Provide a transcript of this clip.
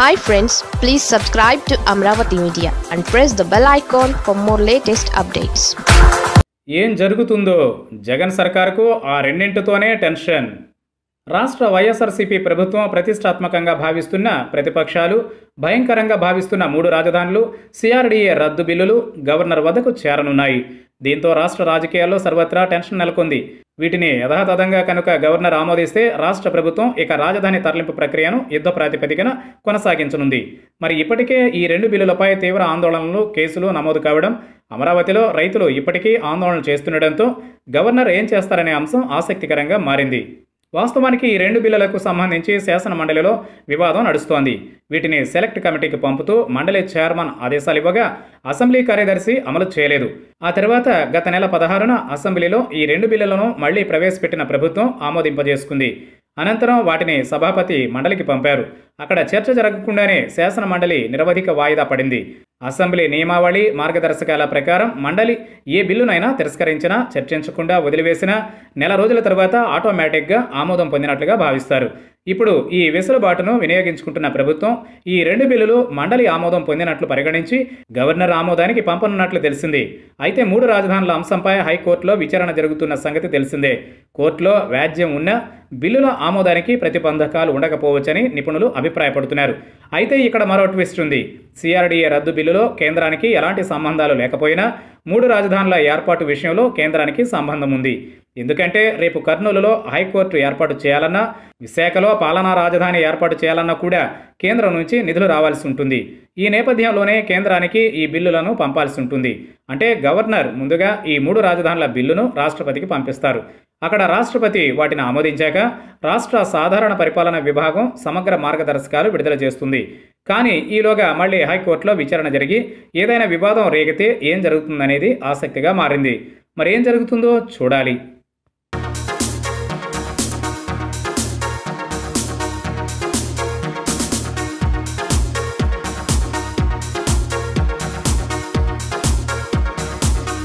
hi friends please subscribe to Amaravati media and press the bell icon for more latest updates ఏం జరుగుతుందో జగన్ సర్కార్కు ఆ రెండింటితోనే tension రాష్ట్ర వైఎస్ఆర్సీపీ ప్రభుత్వం ప్రతిష్టాత్మకంగా భావిస్తున్న ప్రతిపక్షాలు భయంకరంగా భావిస్తున్న మూడు రాజధానులు సిఆర్డీఏ రద్దు బిల్లులు గవర్నర్ వద్దకు చేరనున్నాయి దీంతో రాష్ట్ర రాజకీయాల్లో సర్వత్రా టెన్షన్ నెలకొంది వీటిని యథాతథంగా కనుక గవర్నర్ ఆమోదిస్తే రాష్ట్ర ప్రభుత్వం ఇక రాజధాని తరలింపు ప్రక్రియను యుద్ధ ప్రాతిపదికన కొనసాగించనుంది మరి ఇప్పటికే ఈ రెండు బిల్లులపై తీవ్ర ఆందోళనలు కేసులు నమోదు కావడం అమరావతిలో రైతులు ఇప్పటికీ ఆందోళన చేస్తుండటంతో గవర్నర్ ఏం చేస్తారనే అంశం ఆసక్తికరంగా మారింది వాస్తవానికి ఈ రెండు బిల్లులకు సంబంధించి శాసన మండలిలో వివాదం నడుస్తోంది వీటిని సెలెక్ట్ కమిటీకి పంపుతూ మండలి చైర్మన్ ఆదేశాలు ఇవ్వగా అసెంబ్లీ కార్యదర్శి అమలు చేయలేదు ఆ తర్వాత గత నెల పదహారున అసెంబ్లీలో ఈ రెండు బిల్లులను మళ్లీ ప్రవేశపెట్టిన ప్రభుత్వం ఆమోదింపజేసుకుంది అనంతరం వాటిని సభాపతి మండలికి పంపారు అక్కడ చర్చ జరగకుండానే శాసన మండలి నిరవధిక వాయిదా పడింది అసెంబ్లీ నియమావళి మార్గదర్శకాల ప్రకారం మండలి ఏ బిల్లునైనా తిరస్కరించినా చర్చించకుండా వదిలివేసినా నెల రోజుల తర్వాత ఆటోమేటిక్గా ఆమోదం పొందినట్లుగా భావిస్తారు ఇప్పుడు ఈ వెసులుబాటును వినియోగించుకుంటున్న ప్రభుత్వం ఈ రెండు బిల్లులు మండలి ఆమోదం పొందినట్లు పరిగణించి గవర్నర్ ఆమోదానికి పంపనున్నట్లు తెలిసింది అయితే మూడు రాజధానుల అంశంపై హైకోర్టులో విచారణ జరుగుతున్న సంగతి తెలిసిందే కోర్టులో వ్యాజ్యం ఉన్న బిల్లుల ఆమోదానికి ప్రతిబంధకాలు ఉండకపోవచ్చని నిపుణులు అభిప్రాయపడుతున్నారు అయితే ఇక్కడ మరో ట్విస్ట్ ఉంది సిఆర్డీఏ రద్దు బిల్లులో కేంద్రానికి ఎలాంటి సంబంధాలు లేకపోయినా మూడు రాజధానుల ఏర్పాటు విషయంలో కేంద్రానికి సంబంధం ఉంది ఎందుకంటే రేపు కర్నూలులో హైకోర్టు ఏర్పాటు చేయాలన్నా విశాఖలో పాలనా రాజధాని ఏర్పాటు చేయాలన్నా కూడా కేంద్రం నుంచి నిధులు రావాల్సి ఉంటుంది ఈ నేపథ్యంలోనే కేంద్రానికి ఈ బిల్లులను పంపాల్సి ఉంటుంది అంటే గవర్నర్ ముందుగా ఈ మూడు రాజధానుల బిల్లును రాష్ట్రపతికి పంపిస్తారు అక్కడ రాష్ట్రపతి వాటిని ఆమోదించాక రాష్ట్ర సాధారణ పరిపాలన విభాగం సమగ్ర మార్గదర్శకాలు విడుదల చేస్తుంది కానీ ఈలోగా మళ్ళీ హైకోర్టులో విచారణ జరిగి ఏదైనా వివాదం రేగితే ఏం జరుగుతుందనేది ఆసక్తిగా మారింది మరి ఏం జరుగుతుందో చూడాలి